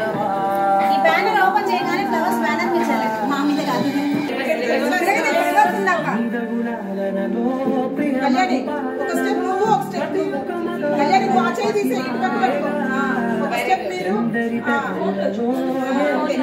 ఈ banner open చేయగానే flowers banner మీరు చల్లండి మా మీద కాదు కళ్యాణి ఒక స్టెప్ నువ్వు ఒక స్టెప్ నువ్వు కళ్యాణి నువ్వు ఆ చేయి తీసే ఇటు పక్క పెట్టుకో ఆ, ఒక స్టెప్ మీరు ఆ, ఓకే.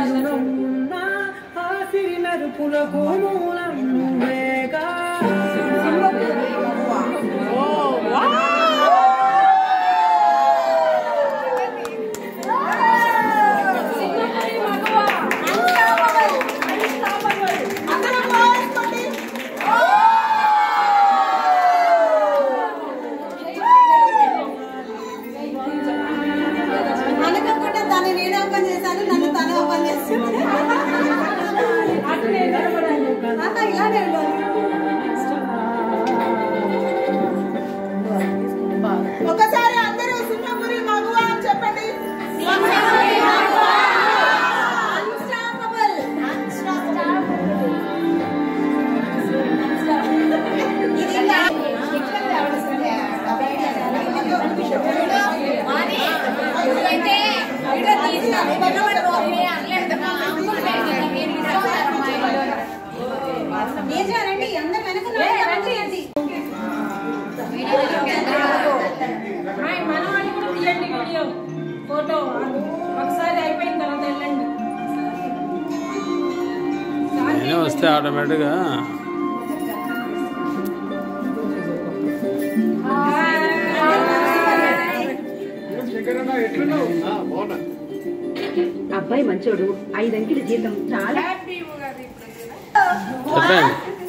అందరూ కోరుకోండి. అనుకోకుండా దాన్ని నేను ఓపెన్ చేశాను నన్ను తను ఓపెన్ చేస్తున్నాను అన్న ఇలానే ఉండాలి ఒకసారి అందరూ సింహపురి మగువ అని చెప్పండి Unstoppable. ఇది రండి అందరు వెనక రండి మన వాళ్ళు కూడా తీయండి వీడియో ఫోటో ఒకసారి అయిపోయిన తర్వాత వెళ్ళండి నేనే వస్తే ఆటోమేటిక్గా అబ్బాయి మంచోడు ఐదంకిల జీతం చాలా చెప్పండి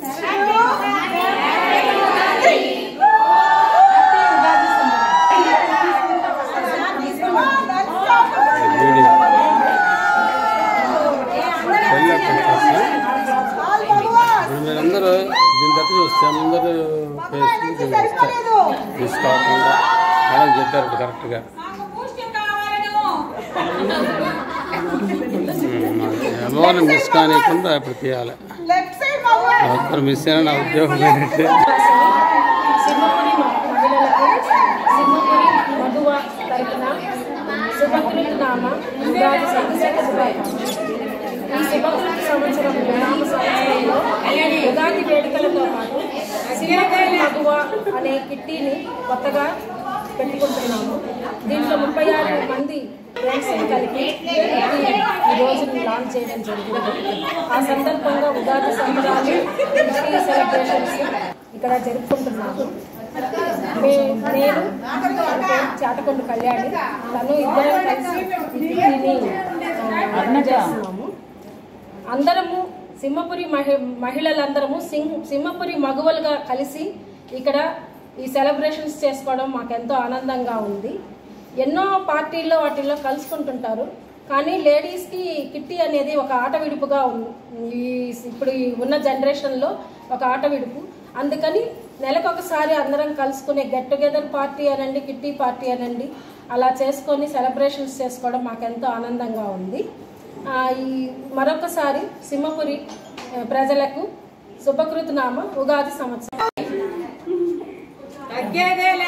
వీడియో వెళ్ళప్పుడు ఇప్పుడు మీరందరూ దీని తప్ప చూస్తే అందరూ ఫేస్బుక్ చూస్తే మిస్ కాకుండా మేడం చెప్పారు కరెక్ట్గా ఎవరు మిస్ కానివ్వకుండా ఇప్పుడు తీయాలి లెఫ్ట్ సైడ్ మగువ ఒక్కరు మిస్ అయినా నా ఉద్యోగం ఏంటంటే సింహపురి మహిళలకు సింహపురి మధువ తరపున శుభకృత నామ ఉగాది సంవత్సర శుభాకాంక్షలు ఈ శుభకృత సంవత్సరం నామ సంవత్సరంలో ఉగాది వేడుకలతో పాటు సింహపురి మధువ అనే కిట్టీని కొత్తగా పెట్టుకుంటున్నాము దీంట్లో ముప్పై ఆరు మంది ఫ్రెండ్స్ కలిపి కిట్టి ఈ రోజు లాంచ్ చేయడం జరిగింది ఆ సందర్భంగా ఉగాది సంబరాలు కిట్టి సెలబ్రేషన్స్ ఇక్కడ జరుపుకుంటున్నాము మే- నేను అంటే చాటకొండ కళ్యాణి తను ఇద్దరం కలిసి ఈ కిట్టీని ఆ, చేస్తున్నాము అందరము సింహపురి మహి మహిళలందరము సింహ సింహపురి మగువలుగా కలిసి ఇక్కడ ఈ సెలబ్రేషన్స్ చేసుకోవడం మాకు ఎంతో ఆనందంగా ఉంది ఎన్నో పార్టీల్లో వాటిల్లో కలుసుకుంటుంటారు కానీ లేడీస్కి కిట్టి అనేది ఒక ఆట విడుపుగా ఉంది ఈ ఇప్పుడు ఈ ఉన్న జనరేషన్లో ఒక ఆట విడుపు అందుకని నెలకొకసారి అందరం కలుసుకునే గెట్ టుగెదర్ పార్టీ అనండి కిట్టి పార్టీ అనండి అలా చేసుకొని సెలబ్రేషన్స్ చేసుకోవడం మాకు ఎంతో ఆనందంగా ఉంది ఆ, ఈ మరొకసారి సింహపురి ఆ, ప్రజలకు శుభకృతనామ ఉగాది సంవత్సరం తగ్గేదేలే